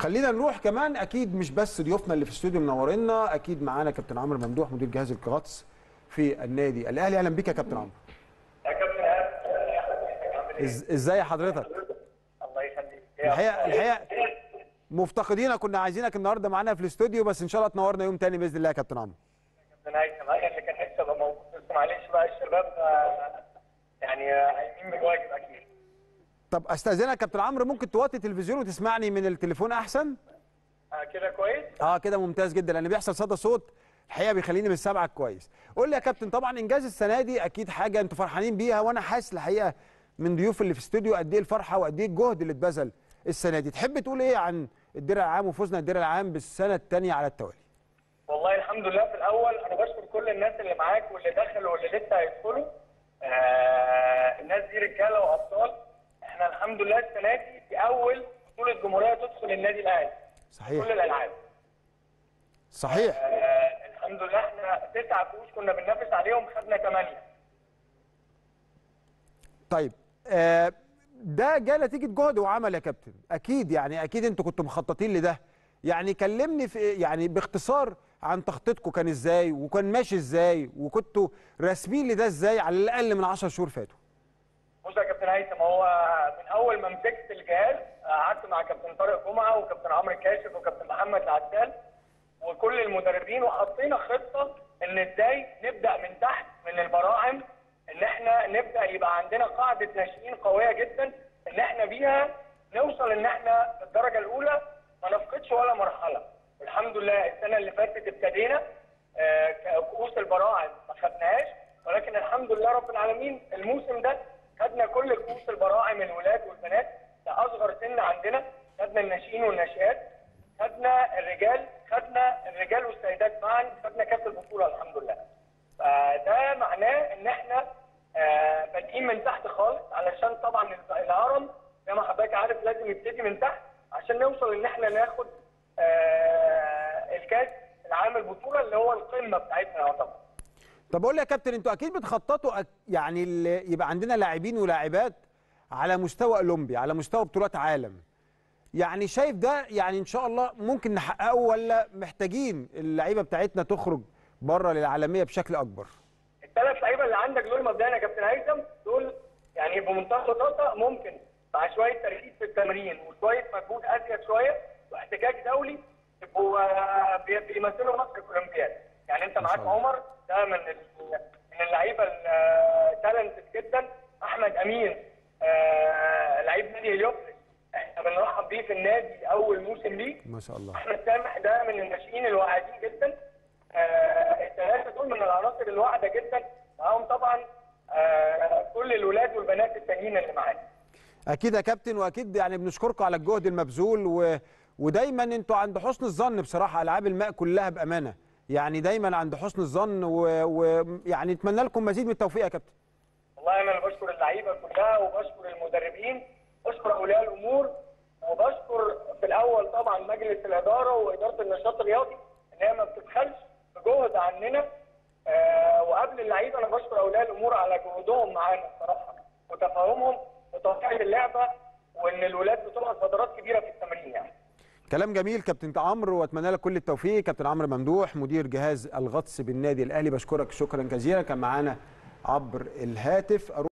خلينا نروح كمان اكيد مش بس ضيوفنا اللي في الاستوديو منورينا اكيد معانا كابتن عمرو ممدوح مدير جهاز الغطس في النادي الاهلي اهلا بيك يا كابتن عمرو يا كابتن عامل ايه؟ إز- ازاي حضرتك الله يخليك الحقيقه الحقيقه مفتقدينك كنا عايزينك النهارده معانا في الاستوديو بس ان شاء الله تنورنا يوم تاني باذن الله يا كابتن عمرو كابتن هيثم انا اللي كان نفسي ابقى موجود بس معلش بقى الشباب آه، يعني آه، قايمين بالواجب اكيد طب استاذنك يا كابتن عمرو ممكن توطي التلفزيون وتسمعني من التليفون احسن آه، كده كويس؟ اه كده ممتاز جدا لان بيحصل صدى صوت الحقيقه بيخليني مش سامعك كويس قول لي يا كابتن طبعا انجاز السنه دي اكيد حاجه انتوا فرحانين بيها وانا حاسس الحقيقه من ضيوف اللي في الاستوديو قد ايه الفرحه وقد ايه الجهد اللي اتبذل السنه دي تحب تقول ايه عن الدرع العام وفوزنا الدرع العام بالسنه الثانيه على التوالي والله الحمد لله في الاول انا بشكر كل الناس اللي معاك واللي دخلوا واللي لسه هيدخلوا آه الناس دي رجاله وابطال احنا الحمد لله السنه دي في اول بطوله جمهوريه تدخل النادي الاهلي صحيح كل الالعاب صحيح آه الحمد لله احنا تسعه كؤوس كنا بننافس عليهم خدنا ثمانيه طيب آه ده جاء نتيجه جهد وعمل يا كابتن اكيد يعني اكيد انتوا كنتوا مخططين لده يعني كلمني في يعني باختصار عن تخطيطكم كان ازاي وكان ماشي ازاي وكنتوا راسمين لده ازاي على الاقل من 10 شهور فاتوا بص يا كابتن هيثم هو من اول ما مسكت الجهاز قعدت مع كابتن طارق جمعه وكابتن عمرو الكاشف وكابتن محمد العسال وكل المدربين وحطينا خطه ان ازاي نبدا من تحت من البراعم ان احنا نبدا يبقى عندنا قاعده ناشئين قويه جدا ان احنا بيها نوصل ان احنا في الدرجه الاولى ما نفقدش ولا مرحله والحمد لله السنه اللي فاتت ابتدينا آه، كؤوس البراعم ما خدناهاش ولكن الحمد لله رب العالمين الموسم ده خدنا كل كؤوس البراعم الولاد والبنات لاصغر سن عندنا خدنا الناشئين والناشئات خدنا الرجال خدنا الرجال والسيدات معا خدنا كاس البطوله الحمد لله فده معناه ان احنا آه، بادئين من تحت خالص علشان طبعا الهرم زي ما حضرتك عارف لازم يبتدي من تحت عشان نوصل ان احنا ناخد آه، الكاس العام البطوله اللي هو القمه بتاعتنا يعتبر طب اقول لي يا كابتن انتوا اكيد بتخططوا أك- يعني ال- يبقى عندنا لاعبين ولاعبات على مستوى اولمبي على مستوى بطولات عالم يعني شايف ده يعني ان شاء الله ممكن نحققه ولا محتاجين اللعيبه بتاعتنا تخرج بره للعالميه بشكل اكبر الثلاث لعيبه اللي عندك دول مبدئيا يا كابتن هيثم دول يعني بمنتهى البساطه ممكن مع شويه تركيز في التمرين وشويه مجهود ازيد شويه واحتكاك دولي يبقوا آه، بي- بيمثلوا مصر في الاولمبياد يعني انت معاك شاء الله. عمر ده من ال- من اللعيبه التالنتد جدا احمد امين آه، لعيب نادي هليوبلس احنا بنرحب بيه في النادي اول موسم ليه ما شاء الله احمد سامح ده من الناشئين الواعدين جدا آه، الثلاثه دول من العناصر الواعده جدا معاهم طبعا آه، كل الولاد والبنات التانيين اللي معانا اكيد يا كابتن واكيد يعني بنشكركم على الجهد المبذول و... ودايما انتوا عند حسن الظن بصراحه العاب الماء كلها بامانه يعني دايما عند حسن الظن ويعني و... يعني نتمنى لكم مزيد من التوفيق يا كابتن والله انا اللي بشكر اللعيبه كلها وبشكر المدربين بشكر اولياء الامور وبشكر في الاول طبعا مجلس الاداره واداره النشاط الرياضي ان هي ما بتبخلش بجهد عننا آه وقبل اللعيبه انا بشكر اولياء الامور على جهودهم معانا الصراحه وتفاهمهم وتوقيع اللعبه وان الولاد بتقعد فترات كبيره في التمرين يعني كلام جميل كابتن عمرو واتمنى لك كل التوفيق كابتن عمرو ممدوح مدير جهاز الغطس بالنادي الاهلي بشكرك شكرا جزيلا كان معانا عبر الهاتف